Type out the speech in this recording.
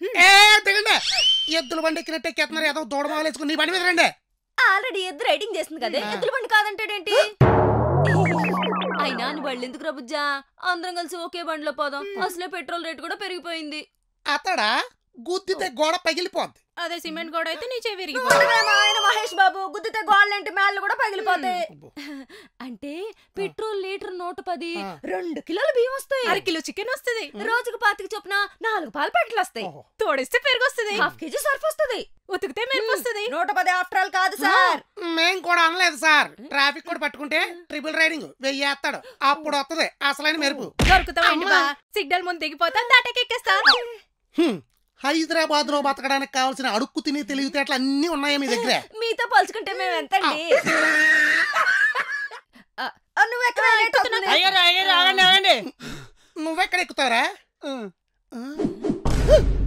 ఏ దిగండి ఎద్దుల బండి ఎక్కినట్టు ఎక్కేస్తున్నారు ఏదో దూడ మొదలేసుకుని నీ బండి మీద రండి ఆల్రెడీ ఎద్దు రైడింగ్ చేస్తుంది కదా ఆ. ఎద్దుల బండి కాదంటాడేంటి అయినా అని వాళ్ళు ఎందుకు రబుజ్జా అందరం కలిసి ఒకే బండిలో పోదాం అసలే పెట్రోల్ రేట్ కూడా పెరిగిపోయింది అతడా గుద్దితే గోడ పగిలిపోద్ది అదే సిమెంట్ గోడ అయితే నీ చెవి విరిగి ఆయన మహేష్ బాబు గుద్దితే గోళ్ళంటి మేళ్ళు కూడా పగిలిపోతాయి అంటే పెట్రోల్ లీటర్ నూట పది ఆ. రెండు కిలోల బియ్యం వస్తాయి అర కిలో చికెన్ వస్తుంది రోజుకు పాతికి చొప్పున నాలుగు పాలు ప్యాకెట్లు వస్తాయి ఓహో. తోడిస్తే పెరుగు వస్తుంది హాఫ్ కేజీ సర్ఫ్ వస్తుంది ఉతికితే మెరుపు వస్తుంది నూట పది ఆఫ్టర్ ఆల్ కాదు సార్ మేం కూడా అనలేదు సార్ ట్రాఫిక్ కూడా పట్టుకుంటే ట్రిపుల్ రైడింగ్ వెయ్యేస్తాడు అప్పుడు వస్తది అసలైన మెరుపు దొరుకుతావేంటి అమ్మా. బా సిగ్నల్ ముందు దిగిపోతా దాటకెక్కేస్తా హైదరాబాద్ లో బతకడానికి కావాల్సిన అడుక్కు తిని తెలివితేటలు అన్ని ఉన్నాయా మీ దగ్గర మీతో పలుచుకుంటే మేము ఎంతండి ఆ, ఆ, నువ్వు ఎక్కడ లేట్ అవుతుంది. అయ్యారు అయ్యారు ఆగండి ఆగండి నువ్వెక్కడ ఎక్కుతారా